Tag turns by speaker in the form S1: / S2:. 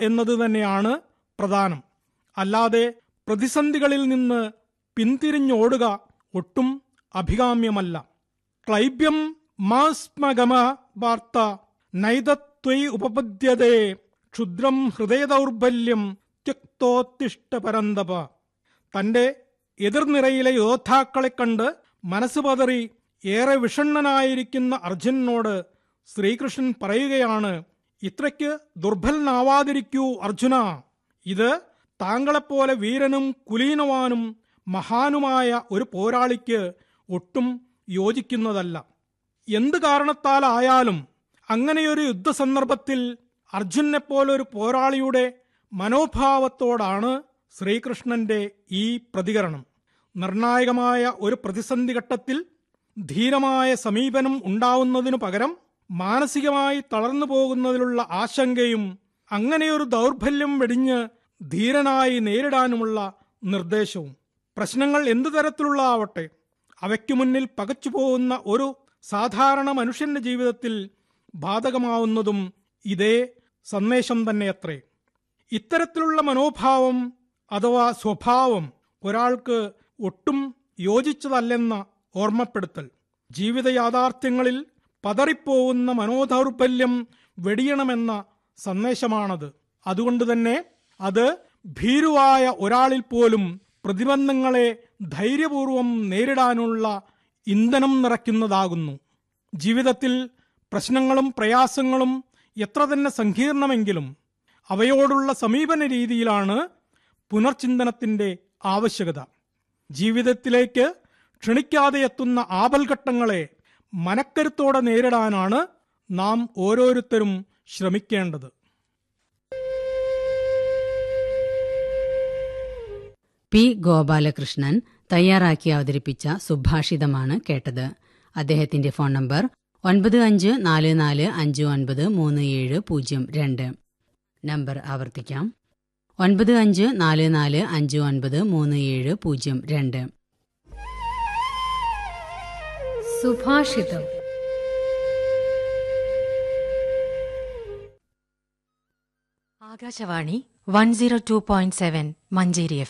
S1: എന്നത് തന്നെയാണ് പ്രധാനം അല്ലാതെ പ്രതിസന്ധികളിൽ നിന്ന് പിന്തിരിഞ്ഞോടുക ഒട്ടും അഭികാമ്യമല്ല ക്ലൈബ്യം മാസ്മഗമ വാർത്ത നൈതത്വൈ ഉപപദ്യതേ ക്ഷുദ്രം ഹൃദയദൗർബല്യം ത്യക്തോത്തിഷ്ട പരന്തപ തന്റെ എതിർനിരയിലെ യോദ്ധാക്കളെ കണ്ട് മനസ്സ് പതറി ഏറെ വിഷണ്ണനായിരിക്കുന്ന അർജുനനോട് ശ്രീകൃഷ്ണൻ പറയുകയാണ് ഇത്രയ്ക്ക് ദുർബലനാവാതിരിക്കൂ അർജുന ഇത് താങ്കളെപ്പോലെ വീരനും കുലീനവാനും മഹാനുമായ ഒരു പോരാളിക്ക് ഒട്ടും യോജിക്കുന്നതല്ല എന്ത് കാരണത്താലായാലും അങ്ങനെയൊരു യുദ്ധസന്ദർഭത്തിൽ അർജുനെ പോലൊരു പോരാളിയുടെ മനോഭാവത്തോടാണ് ശ്രീകൃഷ്ണന്റെ ഈ പ്രതികരണം നിർണായകമായ ഒരു പ്രതിസന്ധി ഘട്ടത്തിൽ ധീരമായ സമീപനം ഉണ്ടാവുന്നതിനു പകരം മാനസികമായി തളർന്നു പോകുന്നതിലുള്ള ആശങ്കയും അങ്ങനെയൊരു ദൗർബല്യം വെടിഞ്ഞ് ധീരനായി നേരിടാനുമുള്ള നിർദ്ദേശവും പ്രശ്നങ്ങൾ എന്തു തരത്തിലുള്ള ആവട്ടെ അവയ്ക്കു മുന്നിൽ പകച്ചു പോകുന്ന ഒരു സാധാരണ മനുഷ്യന്റെ ജീവിതത്തിൽ ബാധകമാവുന്നതും ഇതേ സന്ദേശം തന്നെയത്രേ ഇത്തരത്തിലുള്ള മനോഭാവം അഥവാ സ്വഭാവം ഒരാൾക്ക് ഒട്ടും യോജിച്ചതല്ലെന്ന ഓർമ്മപ്പെടുത്തൽ ജീവിത യാഥാർത്ഥ്യങ്ങളിൽ പതറിപ്പോവുന്ന മനോദൗർബല്യം വെടിയണമെന്ന സന്ദേശമാണത് അതുകൊണ്ട് തന്നെ അത് ഭീരുവായ ഒരാളിൽ പോലും പ്രതിബന്ധങ്ങളെ ധൈര്യപൂർവം നേരിടാനുള്ള ഇന്ധനം നിറയ്ക്കുന്നതാകുന്നു ജീവിതത്തിൽ പ്രശ്നങ്ങളും പ്രയാസങ്ങളും എത്ര തന്നെ സങ്കീർണമെങ്കിലും അവയോടുള്ള സമീപന രീതിയിലാണ് പുനർചിന്തനത്തിന്റെ ആവശ്യകത ജീവിതത്തിലേക്ക് ക്ഷണിക്കാതെ എത്തുന്ന ആപൽഘട്ടങ്ങളെ മനക്കരുത്തോടെ നേരിടാനാണ് നാം ഓരോരുത്തരും ശ്രമിക്കേണ്ടത്
S2: പി ഗോപാലകൃഷ്ണൻ തയ്യാറാക്കി അവതരിപ്പിച്ച സുഭാഷിതമാണ് കേട്ടത് അദ്ദേഹത്തിന്റെ ഫോൺ നമ്പർ ഒൻപത് അഞ്ച് നാല് നാല് അഞ്ച് ഒൻപത് മൂന്ന് ഏഴ് പൂജ്യം രണ്ട് നമ്പർ ആവർത്തിക്കാം ഒൻപത് അഞ്ച് നാല് നാല് അഞ്ച് ഒൻപത് മൂന്ന് ഏഴ് പൂജ്യം രണ്ട്
S3: സുഭാഷിതം
S4: Akashvani one zero two point seven Manjeri F